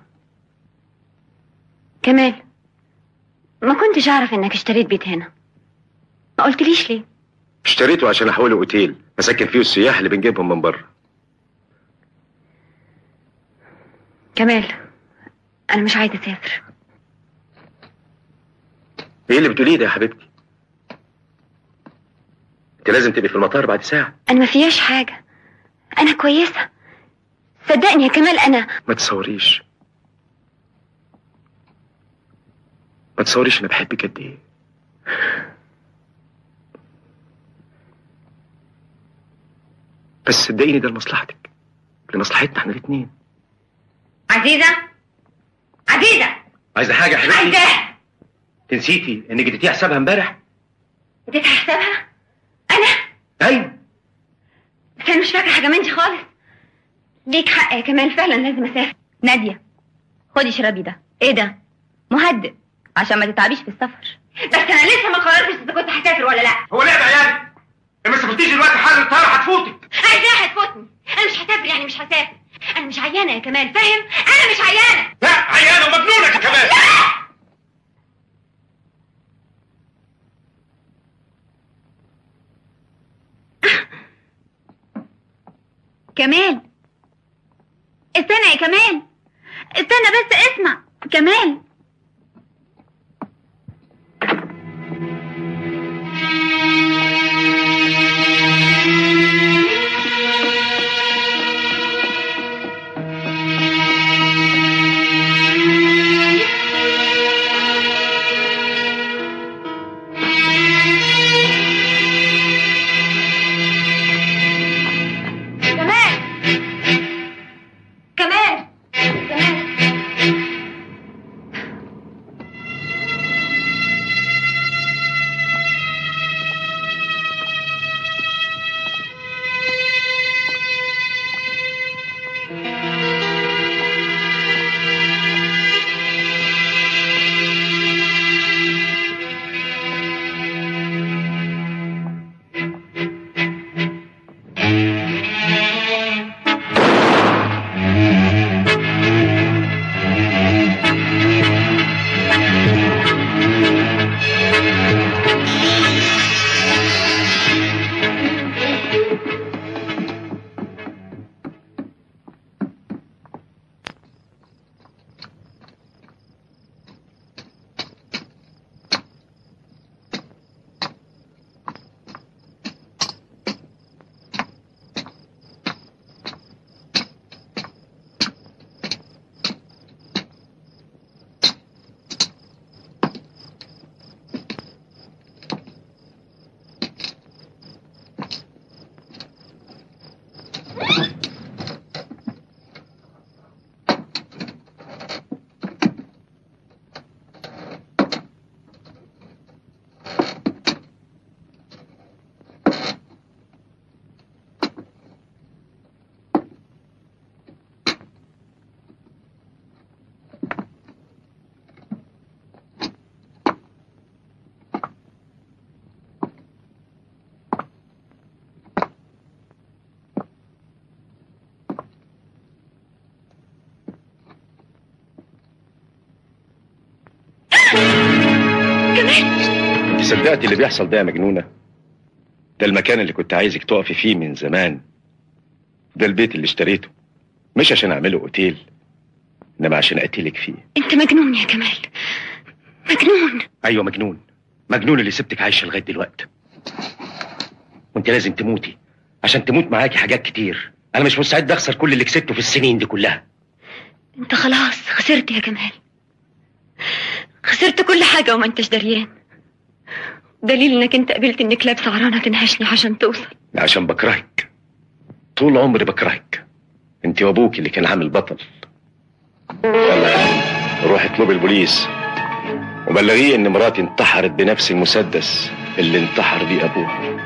كمال ما كنتش اعرف انك اشتريت بيت هنا ما قلتليش ليه اشتريته عشان احوله اوتيل اسكن فيه السياح اللي بنجيبهم من بره كمال انا مش عايزه اسافر ايه اللي بتقوليه ده يا حبيبتي انت لازم تبقي في المطار بعد ساعه انا ما فيهاش حاجه انا كويسه صدقني يا كمال انا ما تصوريش ما تصوريش انا بحبك قد ايه بس صدقيني ده لمصلحتك لمصلحتنا احنا الاثنين عزيزه عزيزه عايزه حاجه يا حبيبتي عايزاه تنسيتي انك اديتيها حسابها امبارح اديتها حسابها انا ايوه بس انا مش فاكره حاجه من دي خالص ليك حق يا كمال فعلا لازم اسافر نادية خدي اشربي ده ايه ده مهدئ عشان ما تتعبيش في السفر بس انا لسه ما قررتش اذا كنت هسافر ولا لا هو لعبه يعني ما سافرتيش دلوقتي حل الطياره هتفوتك عايزاها هتفوتني انا مش هسافر يعني مش هسافر انا مش عيانه يا كمال فاهم انا مش عيانه لا عيانه ومجنونه كمان كمال استنى يا كمال استنى بس اسمع كمال كمال كمال كمال صدقت اللي بيحصل ده يا مجنونة ده المكان اللي كنت عايزك تقفي فيه من زمان ده البيت اللي اشتريته مش عشان اعمله اوتيل انما عشان اقتلك فيه انت مجنون يا كمال مجنون ايوه مجنون مجنون اللي سبتك عايشه لغايه دلوقتي وانت لازم تموتي عشان تموت معاكي حاجات كتير انا مش مستعد اخسر كل اللي كسبته في السنين دي كلها انت خلاص خسرت يا كمال خسرت كل حاجة وما انتش دريان دليل انك انت قبلت ان كلاب سهرانة تنهشني عشان توصل عشان بكرهك طول عمري بكرهك انت وابوك اللي كان عامل بطل يلا يا عم، روح اطلبي البوليس وبلغيه ان مراتي انتحرت بنفس المسدس اللي انتحر بيه ابوها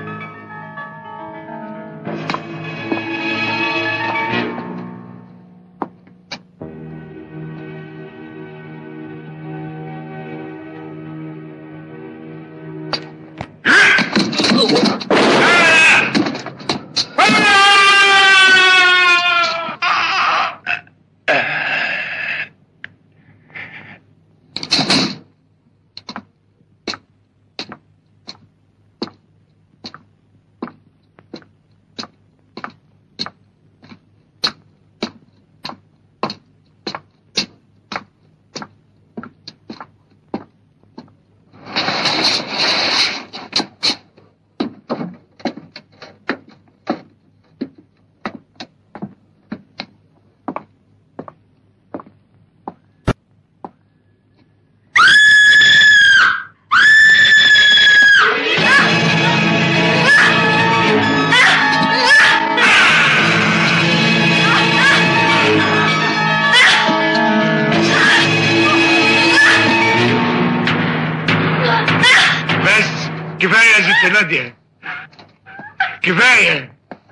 بس كفايه يا ست ناديه كفايه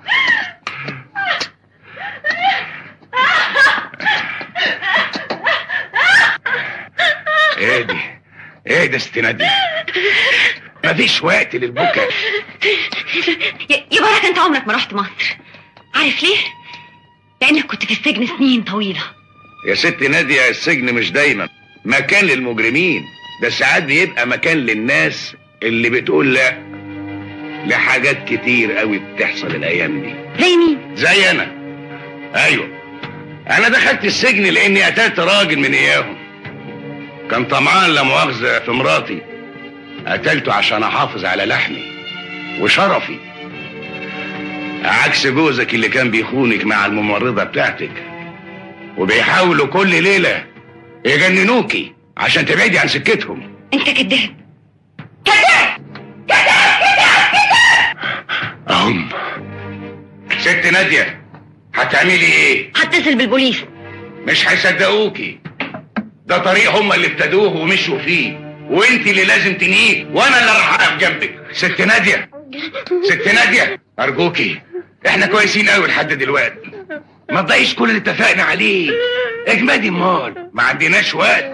ايه دي ايه ده يا ست ناديه مفيش وقت للبكاء يا يا بركة انت عمرك ما رحت مصر عارف ليه؟ لانك كنت في السجن سنين طويلة يا ست ناديه السجن مش دايما مكان للمجرمين ده ساعات بيبقى مكان للناس اللي بتقول لا لحاجات كتير قوي بتحصل الايام دي زي مين؟ زي انا ايوه انا دخلت السجن لاني قتلت راجل من اياهم كان طمعان لا مؤاخذه في مراتي قتلته عشان احافظ على لحمي وشرفي عكس جوزك اللي كان بيخونك مع الممرضه بتاعتك وبيحاولوا كل ليله يجننوكي عشان تبعدي عن سكتهم انت كذاب اهم ست ناديه هتعملي ايه هتصل بالبوليس مش هيصدقوكي ده طريق هم اللي ابتدوه ومشوا فيه وانت اللي لازم تنهيه وانا اللي راح اقف جنبك ست ناديه ست ناديه ارجوكي احنا كويسين قوي لحد دلوقتي ما تضيعيش كل اللي اتفقنا عليه اجمدي امال ما عندناش وقت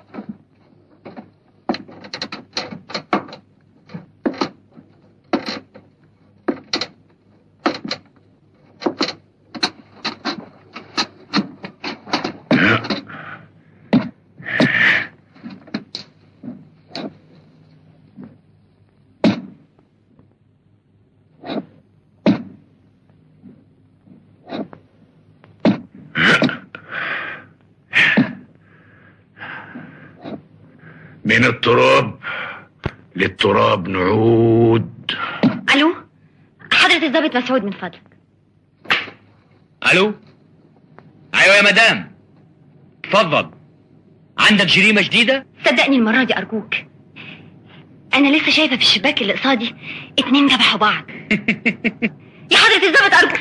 من التراب للتراب نعود الو حضرة الضابط مسعود من فضلك الو ايوه يا مدام اتفضل عندك جريمه جديده صدقني المرة دي أرجوك أنا لسه شايفة في الشباك اللي قصادي اتنين ذبحوا بعض يا حضرة الضابط أرجوك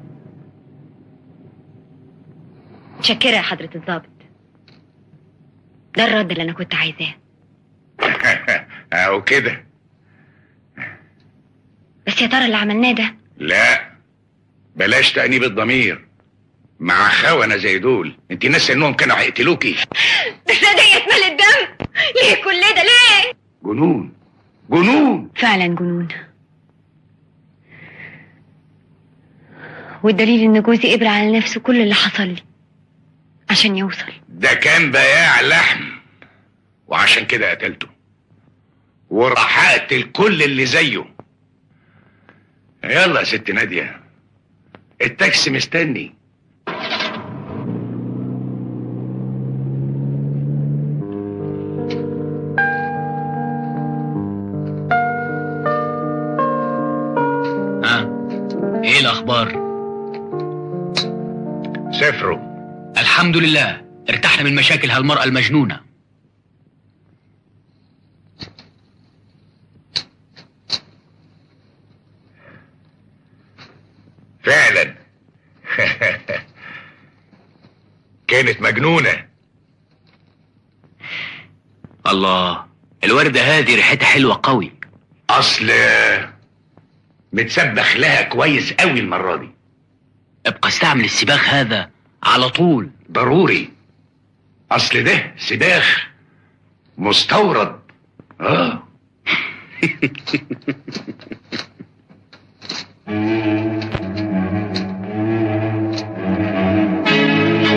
متشكرة يا حضرة الضابط ده الرد اللي أنا كنت عايزاه او كده بس يا ترى اللي عملناه ده لا بلاش تأنيب الضمير مع خونة زي دول انت ناسي انهم كانوا هيقتلوكي ده ديت مال الدم ليه كل ده ليه جنون جنون فعلا جنون والدليل ان جوزي قبر على نفسه كل اللي حصل لي عشان يوصل ده كان بياع لحم وعشان كده قتلته وراح اقتل كل اللي زيه يلا يا ست نادية التاكسي مستني ها ايه الاخبار سافروا الحمد لله ارتحنا من مشاكل هالمرأة المجنونة فعلا كانت مجنونة الله الوردة هذه ريحتها حلوة قوي اصل متسبخ لها كويس قوي المرة دي ابقى استعمل السباخ هذا على طول ضروري اصل ده سباخ مستورد اه